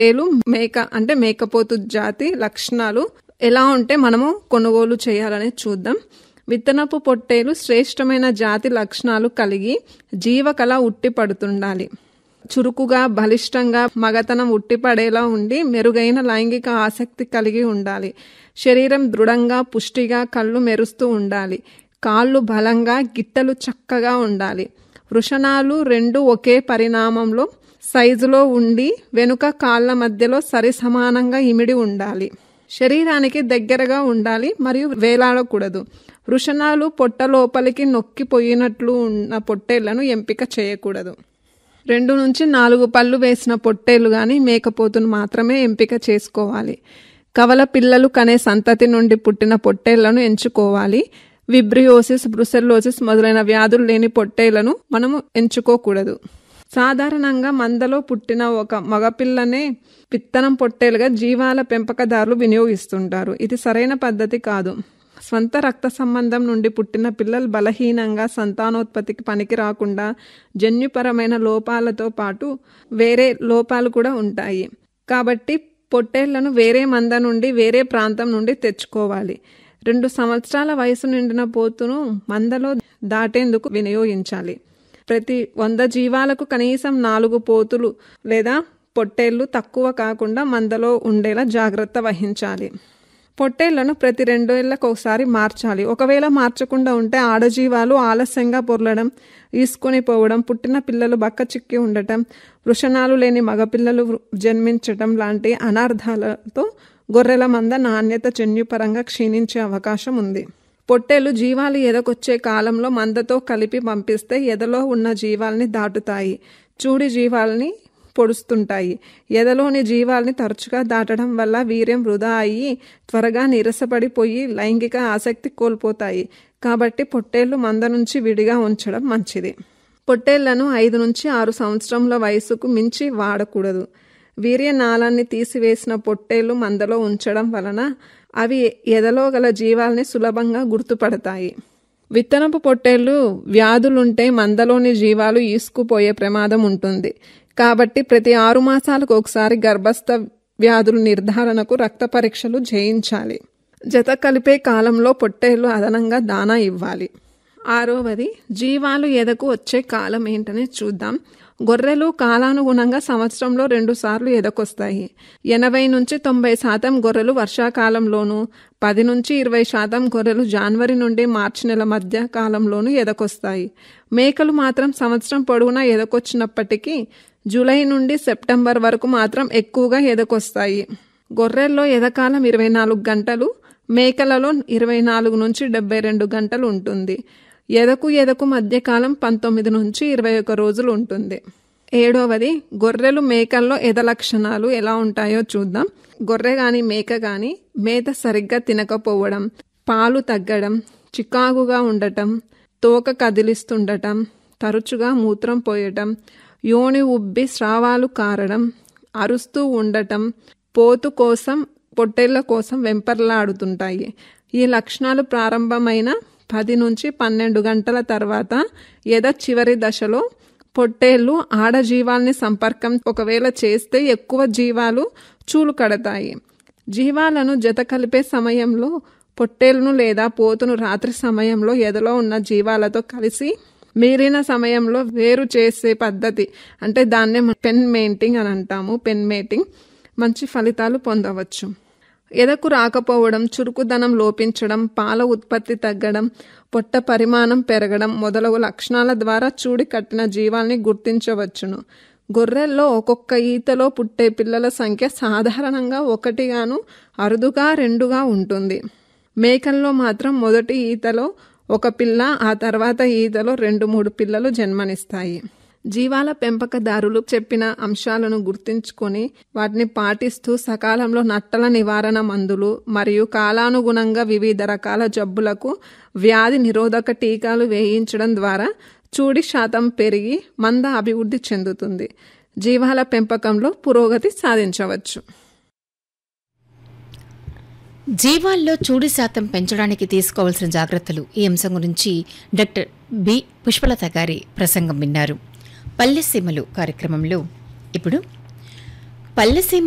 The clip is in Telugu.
ఏలు మేక అంటే మేకపోతు జాతి లక్షణాలు ఎలా ఉంటే మనము కొనుగోలు చేయాలని చూద్దాం విత్తనపు పొట్టేలు శ్రేష్టమైన జాతి లక్షణాలు కలిగి జీవకళ ఉట్టి పడుతుండాలి చురుకుగా బలిష్టంగా మగతనం ఉట్టిపడేలా ఉండి మెరుగైన లైంగిక ఆసక్తి కలిగి ఉండాలి శరీరం దృఢంగా పుష్టిగా కళ్ళు మెరుస్తూ ఉండాలి కాళ్ళు బలంగా గిట్టలు చక్కగా ఉండాలి వృషణాలు రెండు ఒకే పరిణామంలో సైజులో ఉండి వెనుక కాళ్ళ మధ్యలో సరి సమానంగా ఇమిడి ఉండాలి శరీరానికి దగ్గరగా ఉండాలి మరియు వేలాడకూడదు వృషణాలు పొట్ట లోపలికి నొక్కిపోయినట్లు ఉన్న పొట్టేళ్లను ఎంపిక చేయకూడదు రెండు నుంచి నాలుగు పళ్ళు వేసిన పొట్టేలు గాని మేకపోతును మాత్రమే ఎంపిక చేసుకోవాలి కవల పిల్లలు కనే సంతతి నుండి పుట్టిన పొట్టేళ్లను ఎంచుకోవాలి విబ్రియోసిస్ బ్రుసెల్లోసిస్ మొదలైన వ్యాధులు లేని పొట్టేళ్లను మనము ఎంచుకోకూడదు సాధారణంగా మందలో పుట్టిన ఒక మగపిల్లనే విత్తనం పొట్టేలుగా జీవాల పెంపకదారులు వినియోగిస్తుంటారు ఇది సరైన పద్ధతి కాదు స్వంత రక్త సంబంధం నుండి పుట్టిన పిల్లలు బలహీనంగా సంతానోత్పత్తికి పనికి రాకుండా జన్యుపరమైన లోపాలతో పాటు వేరే లోపాలు కూడా ఉంటాయి కాబట్టి పొట్టేళ్లను వేరే మంద నుండి వేరే ప్రాంతం నుండి తెచ్చుకోవాలి రెండు సంవత్సరాల వయసు నిండిన పోతును మందలో దాటేందుకు వినియోగించాలి ప్రతి వంద జీవాలకు కనీసం నాలుగు పోతులు లేదా పొట్టేళ్లు తక్కువ కాకుండా మందలో ఉండేలా జాగ్రత్త వహించాలి పొట్టేళ్లను ప్రతి రెండేళ్లకు ఒకసారి మార్చాలి ఒకవేళ మార్చకుండా ఉంటే ఆడజీవాలు ఆలస్యంగా పొర్లడం ఈసుకొని పోవడం పుట్టిన పిల్లలు బక్క చిక్కి ఉండటం వృషణాలు లేని మగపిల్లలు జన్మించటం లాంటి అనార్థాలతో గొర్రెల మంద నాణ్యత జన్యుపరంగా క్షీణించే అవకాశం ఉంది పొట్టేలు జీవాలు ఎదకొచ్చే కాలంలో మందతో కలిపి పంపిస్తే ఎదలో ఉన్న జీవాల్ని దాటుతాయి చూడి జీవాల్ని పొడుస్తుంటాయి ఎదలోని జీవాల్ని తరచుగా దాటడం వల్ల వీర్యం వృధా అయ్యి త్వరగా నీరసపడిపోయి లైంగిక ఆసక్తి కోల్పోతాయి కాబట్టి పొట్టేళ్లు మంద నుంచి విడిగా ఉంచడం మంచిది పొట్టేళ్లను ఐదు నుంచి ఆరు సంవత్సరముల వయసుకు మించి వాడకూడదు వీర్య నాళాన్ని తీసివేసిన పొట్టేళ్లు మందలో ఉంచడం వలన అవి ఎదలో గల జీవాల్ని సులభంగా గుర్తుపడతాయి విత్తనపు పొట్టేళ్లు వ్యాధులుంటే మందలోని జీవాలు ఈసుకుపోయే ప్రమాదం ఉంటుంది కాబట్టి ప్రతి ఆరు మాసాలకు ఒకసారి గర్భస్థ వ్యాధుల నిర్ధారణకు రక్త పరీక్షలు చేయించాలి జత కలిపే కాలంలో పొట్టేళ్లు అదనంగా దానా ఇవ్వాలి ఆరవది జీవాలు ఎదకు వచ్చే కాలం ఏంటని చూద్దాం గొర్రెలు కాలానుగుణంగా సంవత్సరంలో రెండు సార్లు ఎదకొస్తాయి ఎనభై నుంచి తొంభై శాతం గొర్రెలు వర్షాకాలంలోనూ పది నుంచి ఇరవై శాతం గొర్రెలు జనవరి నుండి మార్చి నెల మధ్య కాలంలోనూ ఎదకొస్తాయి మేకలు మాత్రం సంవత్సరం పొడవునా ఎదకొచ్చినప్పటికీ జూలై నుండి సెప్టెంబర్ వరకు మాత్రం ఎక్కువగా ఎదకొస్తాయి గొర్రెల్లో ఎదకాలం ఇరవై నాలుగు గంటలు మేకలలో ఇరవై నాలుగు నుంచి డెబ్బై రెండు గంటలు ఉంటుంది ఎదకు ఎదకు మధ్యకాలం పంతొమ్మిది నుంచి ఇరవై ఒక రోజులు ఉంటుంది ఏడవది గొర్రెలు మేకల్లో ఎద లక్షణాలు ఎలా ఉంటాయో చూద్దాం గొర్రె గాని మేక గాని మేత సరిగ్గా తినకపోవడం పాలు తగ్గడం చికాకుగా ఉండటం తోక కదిలిస్తుండటం తరచుగా మూత్రం పోయటం యోని ఉబ్బి స్రావాలు కారడం అరుస్తూ ఉండటం పోతు కోసం పొట్టేళ్ల కోసం వెంపర్లాడుతుంటాయి ఈ లక్షణాలు ప్రారంభమైన పది నుంచి పన్నెండు గంటల తర్వాత ఎద చివరి దశలో పొట్టేళ్లు ఆడజీవాల్ని సంపర్కం ఒకవేళ చేస్తే ఎక్కువ జీవాలు చూలు కడతాయి జీవాలను జత కలిపే సమయంలో పొట్టేలును లేదా పోతును రాత్రి సమయంలో ఎదలో ఉన్న జీవాలతో కలిసి మిగిలిన సమయంలో వేరు చేసే పద్ధతి అంటే దాన్నే పెన్ మేటింగ్ అని అంటాము పెన్ మేటింగ్ మంచి ఫలితాలు పొందవచ్చు ఎదకు రాకపోవడం చురుకుదనం లోపించడం పాల ఉత్పత్తి తగ్గడం పొట్ట పరిమాణం పెరగడం మొదలగు లక్షణాల ద్వారా చూడి కట్టిన జీవాల్ని గుర్తించవచ్చును గొర్రెల్లో ఒక్కొక్క ఈతలో పుట్టే పిల్లల సంఖ్య సాధారణంగా ఒకటిగాను అరుదుగా రెండుగా ఉంటుంది మేకల్లో మాత్రం మొదటి ఈతలో ఒక పిల్ల ఆ తర్వాత ఈతలో రెండు మూడు పిల్లలు జన్మనిస్తాయి జీవాల పెంపకదారులు చెప్పిన అంశాలను గుర్తుంచుకొని వాటిని పాటిస్తూ సకాలంలో నట్టల నివారణ మందులు మరియు కాలానుగుణంగా వివిధ రకాల జబ్బులకు వ్యాధి నిరోధక టీకాలు వేయించడం ద్వారా చూడి శాతం పెరిగి మంద అభివృద్ధి చెందుతుంది జీవాల పెంపకంలో పురోగతి సాధించవచ్చు జీవాల్లో చూడి శాతం పెంచడానికి తీసుకోవాల్సిన జాగ్రత్తలు ఈ అంశం గురించి డాక్టర్ బి పుష్పలత గారి ప్రసంగం విన్నారు పల్లెసీమలు కార్యక్రమంలో ఇప్పుడు పల్లెసీమ